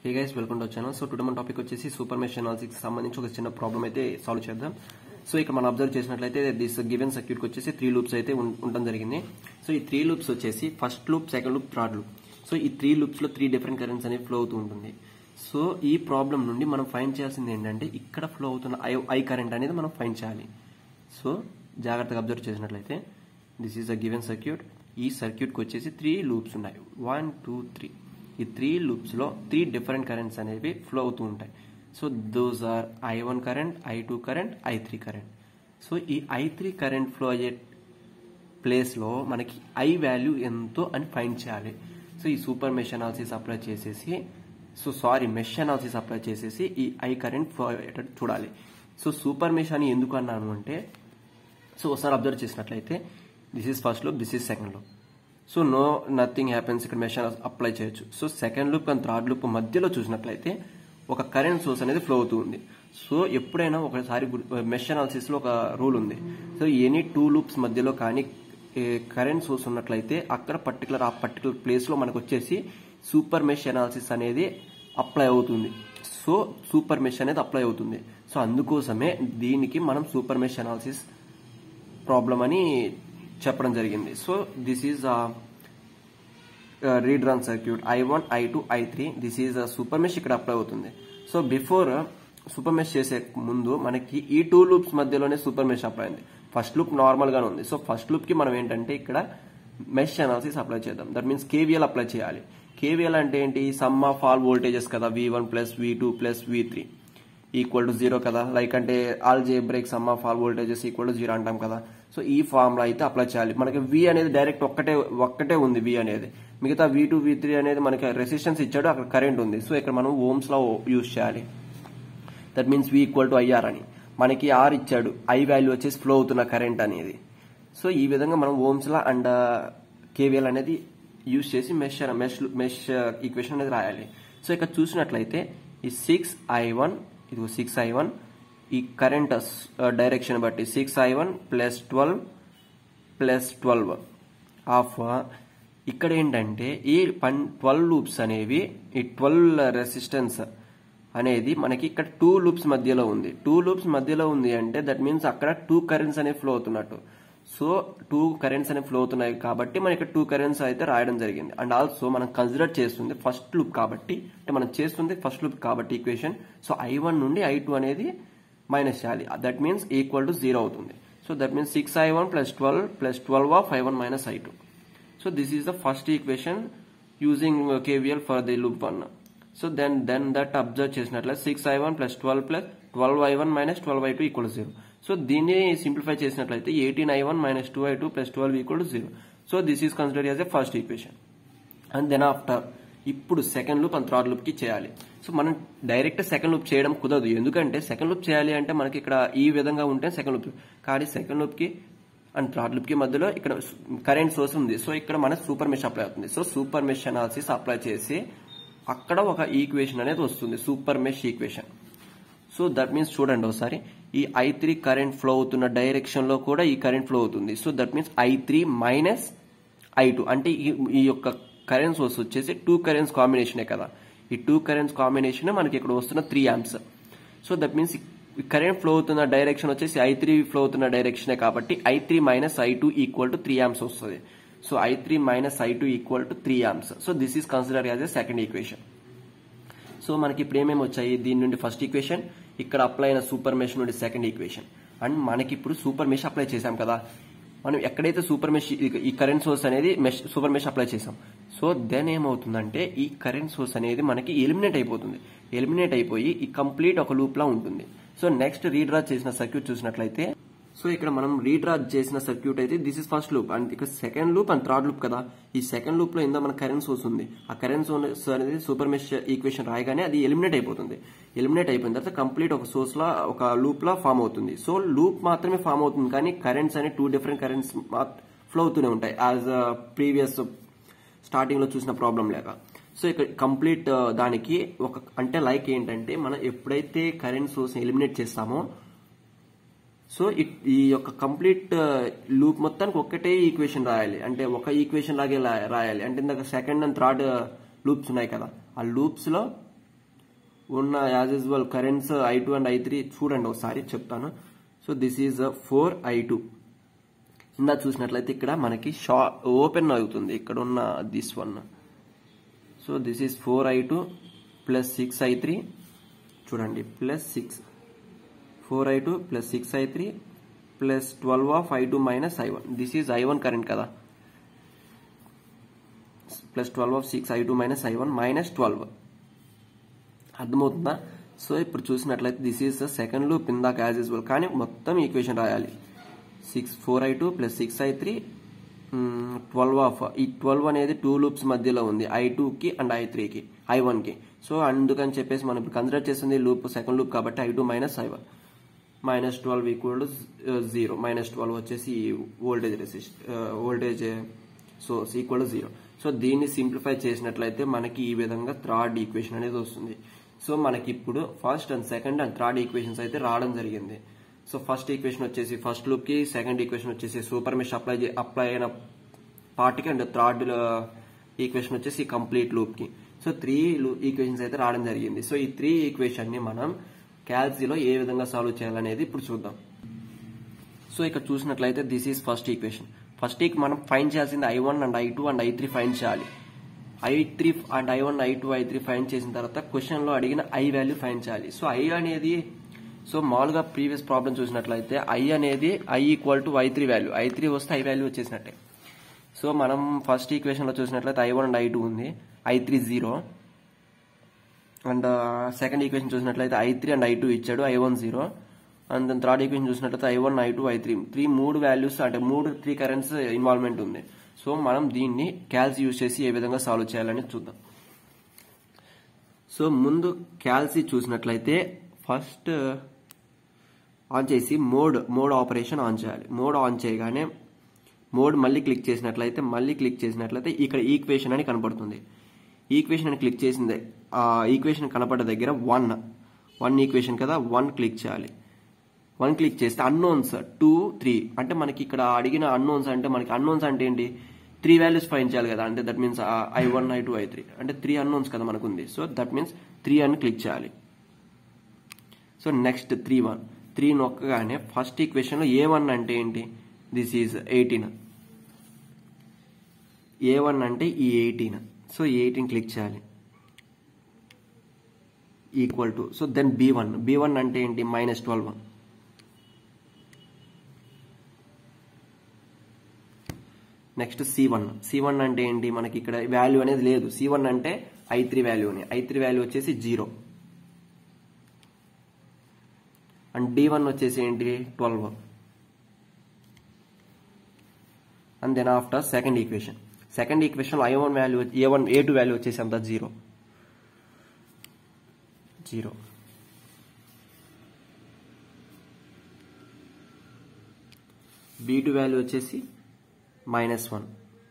hey guys welcome to వచ్చాను so today మన topic వచ్చేసి సూపర్ మెష్ అనాలిసిస్ సంబంధించి ఒక చిన్న ప్రాబ్లం అయితే సాల్వ్ చేద్దాం సో ఇక్కడ మనం అబ్జర్వ్ చేసినట్లయితే దిస్ గివెన్ సర్క్యూట్ వచ్చేసి త్రీ లూప్స్ అయితే ఉం- ఉండడం జరిగింది సో ఈ త్రీ లూప్స్ వచ్చేసి first loop second loop third loop so ఈ త్రీ లూప్స్ లో త్రీ డిఫరెంట్ కరెంట్స్ అనేవి ఫ్లో అవుతూ ఉంటుంది సో ఈ ప్రాబ్లం నుండి మనం ఫైండ్ చేయాల్సింది ఏంటంటే ఇక్కడ ఫ్లో అవుతున్న ఐ ఐ కరెంట్ అనేది మనం ఫైండ్ చేయాలి సో జాగ్రత్తగా అబ్జర్వ్ చేసినట్లయితే this is a given circuit ఈ సర్క్యూట్కి వచ్చేసి త్రీ లూప్స్ ఉన్నాయి వన్ టూ త్రీ ఈ త్రీ లూప్స్లో త్రీ డిఫరెంట్ కరెంట్స్ అనేవి ఫ్లో అవుతూ ఉంటాయి so those are I one current I two current I three current so ఈ ఐ త్రీ కరెంట్ ఫ్లో అయ్యే ప్లేస్లో మనకి ఐ వాల్యూ ఎంతో అని ఫైండ్ చేయాలి సో ఈ సూపర్ మెష్ అనాలిసిస్ అప్లై చేసేసి so sorry mesh analysis apply చేసేసి ఈ ఐ కరెంట్ ఫ్లో అయ్యేటట్టు చూడాలి సో సూపర్ మెష్ అని ఎందుకు అన్నాను అంటే సో ఒకసారి అబ్జర్వ్ చేసినట్లయితే this is first loop this is second loop so no nothing happens ఇక్కడ మెష్ అప్లై చేయొచ్చు so second loop and third loop మధ్యలో చూసినట్లయితే ఒక కరెంట్ సోర్స్ అనేది ఫ్లో అవుతూ ఉంది సో ఎప్పుడైనా ఒకసారి మెష్ అనాలిసిస్ లో ఒక రూల్ ఉంది సో ఎనీ టూ లూప్స్ మధ్యలో కానీ కరెంట్ సోర్స్ ఉన్నట్లయితే అక్కడ పర్టికులర్ ఆ పర్టికులర్ ప్లేస్ లో మనకు వచ్చేసి సూపర్ మెష్ అనాలిసిస్ అనేది అప్లై అవుతుంది సో సూపర్ మెష్ అనేది అప్లై అవుతుంది సో అందుకోసమే దీనికి మనం సూపర్ మెష్ అనాలిసిస్ ప్రాబ్లం అని చెప్పడం జరిగింది so this is redrawn circuit I one I two I three this is super mesh ఇక్కడ అప్లై అవుతుంది సో బిఫోర్ సూపర్ మెష్ చేసే ముందు మనకి ఈ టూ లూప్స్ మధ్యలోనే సూపర్ మెష్ అప్లై అయింది ఫస్ట్ లూప్ నార్మల్ గానే ఉంది సో ఫస్ట్ లూప్ కి మనం ఏంటంటే ఇక్కడ మెష్ అనాలిసిస్ అప్లై చేద్దాం దట్ మీన్స్ కేవీఎల్ అప్లై చేయాలి కేవీఎల్ అంటే ఏంటి సమ్ ఆఫ్ ఆల్ వోల్టేజెస్ కదా V one plus V two plus V three equal to zero కదా లైక్ అంటే algebraic sum of all voltages equal to zero అంటాం కదా so ఈ formula అయితే అప్లై చేయాలి మనకి వి అనేది డైరెక్ట్ ఒక్కటే ఒక్కటే ఉంది వి అనేది మిగతా వి టూ వి త్రీ అనేది మనకి రెసిస్టెన్స్ ఇచ్చాడు అక్కడ కరెంట్ ఉంది సో ఇక్కడ మనం ఓమ్స్ లో యూజ్ చేయాలి that means V equal to IR అని మనకి ఆర్ ఇచ్చాడు ఐ వాల్యూ వచ్చేసి ఫ్లో అవుతున్న కరెంట్ అనేది సో ఈ విధంగా మనం ఓమ్స్ లా అండ్ కేవీఎల్ అనేది యూజ్ చేసి మెష్ మెష్ మెష్ ఈక్వేషన్ అనేది రాయాలి సో ఇక్కడ చూసినట్లయితే ఈ సిక్స్ ఐ వన్ ఇది సిక్స్ ఐ వన్ ఈ కరెంట్ డైరెక్షన్ బట్టి six I one plus twelve plus twelve of ఇక్కడ ఏంటంటే ఈ పన్ ట్వెల్వ్ లూప్స్ అనేవి ఈ ట్వెల్వ్ రెసిస్టెన్స్ అనేది మనకి ఇక్కడ టూ లూప్స్ మధ్యలో ఉంది టూ లూప్స్ మధ్యలో ఉంది అంటే దట్ మీన్స్ అక్కడ టూ కరెంట్స్ అనేవి ఫ్లో అవుతున్నట్టు సో టూ కరెంట్స్ అనేవి ఫ్లో అవుతున్నాయి కాబట్టి మనకి ఇక్కడ టూ కరెంట్స్ అయితే రాయడం జరిగింది అండ్ ఆల్సో మనం కన్సిడర్ చేస్తుంది ఫస్ట్ లూప్ కాబట్టి అంటే మనం చేస్తుంది ఫస్ట్ లూప్ కాబట్టి ఈక్వేషన్ సో ఐ వన్ నుండి ఐ టూ అనేది మైనస్ చేయాలి that means equal to zero అవుతుంది so that means six I one plus twelve plus twelve of I one minus I two so this is the first equation using KVL for the loop one so then then that observe చేసినట్లయితే six I one plus twelve plus twelve I one minus twelve I two equal zero so దీన్ని simplify చేసినట్లయితే eighteen I one minus two I two plus twelve equal to zero so this is consider as a first equation and then after ఇప్పుడు second loop and third loop కి చేయాలి so మనం direct second loop చేయడం కుదరదు ఎందుకంటే second loop చేయాలి అంటే మనకి ఇక్కడ ఈ విధంగా ఉంటే సెకండ్ లూప్ కానీ సెకండ్ లూప్ కి అండ్ థర్డ్ లూప్ కి మధ్యలో ఇక్కడ కరెంట్ సోర్స్ ఉంది సో ఇక్కడ మన సూపర్ మెష్ అప్లై అవుతుంది so super mesh analysis apply చేసి అక్కడ ఒక ఈక్వేషన్ అనేది వస్తుంది super mesh equation so that means చూడండి ఒకసారి ఈ ఐ త్రీ కరెంట్ ఫ్లో అవుతున్న డైరెక్షన్ లో కూడా ఈ కరెంట్ ఫ్లో అవుతుంది so that means I three minus I two అంటే ఈ- ఈ యొక్క కరెంట్ సోర్స్ వచ్చేసి టూ కరెంట్స్ కాంబినేషనే కదా ఈ టూ కరెంట్స్ కాంబినేషన్ మనకి ఇక్కడ వస్తున్న three amps so that means current flow అవుతున్న డైరెక్షన్ వచ్చేసి ఐ త్రీ ఫ్లో అవుతున్న డైరెక్షనే కాబట్టి I three minus I two equal to three amps వస్తుంది so I three minus I two equal to three amps so this is consider as a second equation so మనకి ఇప్పుడు ఏమేమి వచ్చాయి దీని నుండి ఫస్ట్ ఈక్వేషన్ ఇక్కడ అప్లై అయిన super mesh నుండి సెకండ్ ఈక్వేషన్ అండ్ మనకి ఇప్పుడు సూపర్ మెష్ అప్లై చేసాం కదా మనం ఎక్కడైతే సూపర్ మెష్ ఈ కరెంట్ సోర్స్ అనేది మెష్ సూపర్ మెష్ అప్లై చేసాం సో దెన్ ఏమవుతుందంటే ఈ కరెంట్ సోర్స్ అనేది మనకి ఎలిమినేట్ అయిపోతుంది ఎలిమినేట్ అయిపోయి ఈ కంప్లీట్ ఒక లూప్ లా ఉంటుంది సో నెక్స్ట్ రీడ్రా చేసిన సర్క్యూట్ చూసినట్లయితే సో ఇక్కడ మనం రీడ్రా చేసిన సర్క్యూట్ అయితే this is first loop and ఇక్కడ second loop and third loop కదా ఈ సెకండ్ లూప్ లో ఇందా మన కరెంట్ సోర్స్ ఉంది ఆ కరెంట్ సోర్స్ అనేది సూపర్ మెష్ ఈక్వేషన్ రాయగానే అది ఎలిమినేట్ అయిపోతుంది ఎలిమినేట్ అయిపోయిన తర్వాత కంప్లీట్ ఒక సోర్స్ లా ఒక లూప్ లా ఫామ్ అవుతుంది సో లూప్ మాత్రమే ఫామ్ అవుతుంది కానీ కరెంట్స్ అనే టూ డిఫరెంట్ కరెంట్స్ ఫ్లో అవుతూనే ఉంటాయి యాజ్ ప్రీవియస్ స్టార్టింగ్ లో చూసిన ప్రాబ్లం లేక సో ఇక్కడ కంప్లీట్ దానికి ఒక అంటే లైక్ ఏంటంటే మనం ఎప్పుడైతే కరెంట్ సోర్స్ ఎలిమినేట్ చేస్తామో సో ఇట్- ఈ యొక్క కంప్లీట్ లూప్ మొత్తానికి ఒక్కటే ఈక్వేషన్ రాయాలి అంటే ఒక ఈక్వేషన్ లాగే లా- రాయాలి అంటే ఇందాక సెకండ్ అండ్ థర్డ్ లూప్స్ ఉన్నాయి కదా ఆ లూప్స్ లో ఉన్న as usual currents I two and I three చూడండి ఒకసారి చెప్తాను so this is four I two ఇందా చూసినట్లయితే ఇక్కడ మనకి షా ఓపెన్ అవుతుంది ఇక్కడ ఉన్న this one so this is four I two plus six I three చూడండి plus six four I two plus six I three plus twelve of I two minus I one this is I one current కదా plus twelve of six I two minus I one minus twelve అర్థమవుతుందా so ఇప్పుడు చూసినట్లయితే this is the second loop ఇందాక as usual కానీ మొత్తం equation రాయాలి six four I two plus six I three twelve of ఈ twelve అనేది two loops మధ్యలో ఉంది ఐ టూకి అండ్ ఐ త్రీకి ఐ వన్కి సో అందుకని చెప్పేసి మనం ఇప్పుడు కన్సిడర్ చేస్తుంది లూప్ సెకండ్ లూప్ కాబట్టి I two minus I one minus twelve equal to zero minus twelve వచ్చేసి voltage resist voltage source equal to zero so దీన్ని సింప్లిఫై చేసినట్లయితే మనకి ఈ విధంగా థర్డ్ ఈక్వేషన్ అనేది వస్తుంది సో మనకి ఇప్పుడు first and second and third equations అయితే రావడం జరిగింది సో ఫస్ట్ ఈక్వేషన్ వచ్చేసి ఫస్ట్ లూప్ కి సెకండ్ ఈక్వేషన్ వచ్చేసి సూపర్ మెష్ అప్లై అప్లై అయిన పార్ట్ కి అండ్ థర్డ్ ఈక్వేషన్ వచ్చేసి కంప్లీట్ లూప్ కి సో త్రీ ఈక్వేషన్స్ అయితే రావడం జరిగింది సో ఈ త్రీ ఈక్వేషన్ ని మనం క్యాల్సీలో ఏ విధంగా సాల్వ్ చేయాలనేది ఇప్పుడు చూద్దాం సో ఇక్కడ చూసినట్లయితే this is first equation first ఈక్ మనం ఫైన్ చేయాల్సింది I one and I two and I three find చేయాలి I three and I one I two I three find చేసిన తర్వాత క్వశ్చన్ లో అడిగిన ఐ వాల్యూ ఫైన్ చేయాలి సో ఐ అనేది సో మామూలుగా ప్రీవియస్ ప్రాబ్లం చూసినట్లయితే ఐ అనేది I equal to I three value I three వస్తే ఐ వాల్యూ వచ్చేసినట్టే సో మనం ఫస్ట్ ఈక్వేషన్ లో చూసినట్లయితే I one and I two ఉంది I three zero and second equation చూసినట్లయితే I three and I two ఇచ్చాడు ఐ వన్ జీరో అండ్ దాని third equation చూసినట్లయితే I one I two I three three మూడు values అంటే మూడు త్రీ కరెంట్స్ ఇన్వాల్వ్మెంట్ ఉంది so మనం దీన్ని క్యాల్సి యూజ్ చేసి ఏ విధంగా సాల్వ్ చేయాలని చూద్దాం సో ముందు క్యాల్సి చూసినట్లయితే ఫస్ట్ ఆన్ చేసి మోడ్ మోడ్ ఆపరేషన్ ఆన్ చేయాలి మోడ్ ఆన్ చేయగానే మోడ్ మళ్ళీ క్లిక్ చేసినట్లయితే మళ్ళీ క్లిక్ చేసినట్లయితే ఇక్కడ ఈక్వేషన్ అని కనపడుతుంది ఈక్వేషన్ అని క్లిక్ చేసిందే ఆ ఈక్వేషన్ కనపడ్డ దగ్గర వన్ వన్ ఈక్వేషన్ కదా వన్ క్లిక్ చేయాలి వన్ క్లిక్ చేస్తే అన్నోన్స్ టూ త్రీ అంటే మనకి ఇక్కడ అడిగిన అన్నోన్స్ అంటే మనకి అన్నోన్స్ అంటే ఏంటి త్రీ వాల్యూస్ ఫైన్ చేయాలి కదా అంటే that means I one I two I three అంటే త్రీ అన్నోన్స్ కదా మనకు ఉంది సో దట్ మీన్స్ త్రీ అని క్లిక్ చేయాలి so next three one three నొక్కగానే ఫస్ట్ ఈక్వేషన్ లో ఏ వన్ అంటే ఏంటి this is eighteen A one అంటే ఈ ఎయిటీన్ సో ఎయిటీన్ క్లిక్ చేయాలి equal to so then B one B one అంటే ఏంటి minus twelve next C one C one అంటే ఏంటి మనకి ఇక్కడ వాల్యూ అనేది లేదు సి వన్ అంటే ఐ త్రీ వాల్యూ అని ఐ త్రీ వాల్యూ వచ్చేసి జీరో అండ్ డి వన్ వచ్చేసి ఏంటి twelve and then after second equation second equation I one value A one A two value వచ్చేసి అంత zero zero B two value వచ్చేసి minus one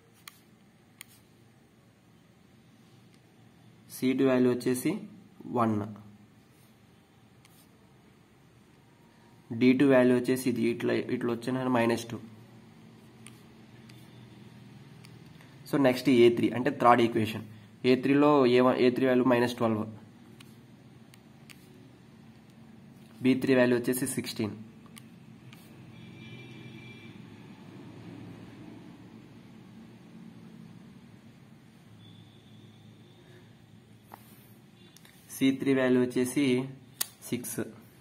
C two value వచ్చేసి one D two value వచ్చేసి ఇది ఇట్లా ఇట్లా వచ్చిన minus two so next A three అంటే థర్డ్ ఈక్వేషన్ ఏ త్రీలో A one A three value minus twelve B three value వచ్చేసి సిక్స్టీన్ సి త్రీ వాల్యూ వచ్చేసి సిక్స్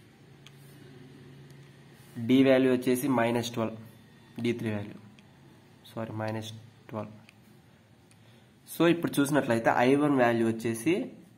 డి వాల్యూ వచ్చేసి minus twelve D three value sorry minus twelve so ఇప్పుడు చూసినట్లయితే I one value వచ్చేసి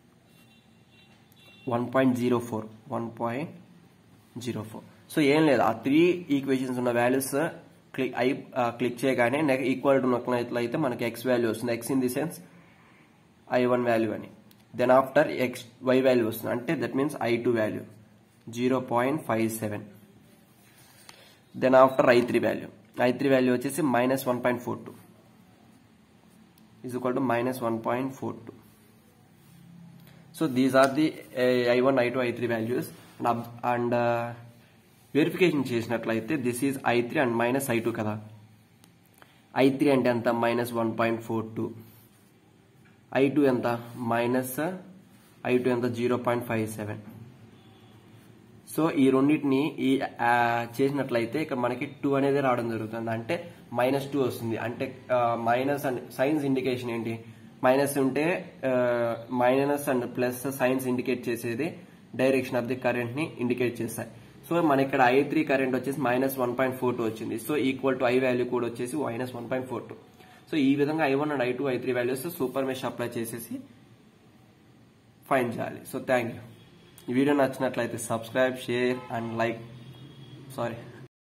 one point zero four one point zero four so ఏం లేదు ఆ three equations ఉన్న వాల్యూస్ క్లిక్ ఐ క్లిక్ చేయగానే ఈక్వల్ టు నొక్కినట్లయితే మనకి ఎక్స్ వాల్యూ వస్తుంది X in the sense I one value అని then after X Y value వస్తుంది అంటే that means I two value zero point five seven then after I three value I three value వచ్చేసి minus one point four two is equal to minus one point four two so these are the I one I two I three values and verification చేసినట్లయితే this is I three and minus I two కదా I three అంటే ఎంత minus one point four two I two ఎంత minus I two ఎంత zero point five seven so ఈ రెండింటిని ఈ ఆ, చేసినట్లయితే ఇక్కడ మనకి టూ అనేది రావడం జరుగుతుంది అంటే మైనస్ టూ వస్తుంది అంటే మైనస్ అండ్ సైన్స్ ఇండికేషన్ ఏంటి మైనస్ ఉంటే minus and plus signs indicate చేసేది డైరెక్షన్ ఆఫ్ ది కరెంట్ ని ఇండికేట్ చేస్తాయి సో మన ఇక్కడ ఐ త్రీ కరెంట్ వచ్చేసి minus one point four two వచ్చింది so equal to I value కూడా వచ్చేసి minus one point four two so ఈ విధంగా I one and I two I three values super mesh apply చేసేసి fine చేయాలి so thank you ఈ video నచ్చినట్లయితే subscribe share and like sorry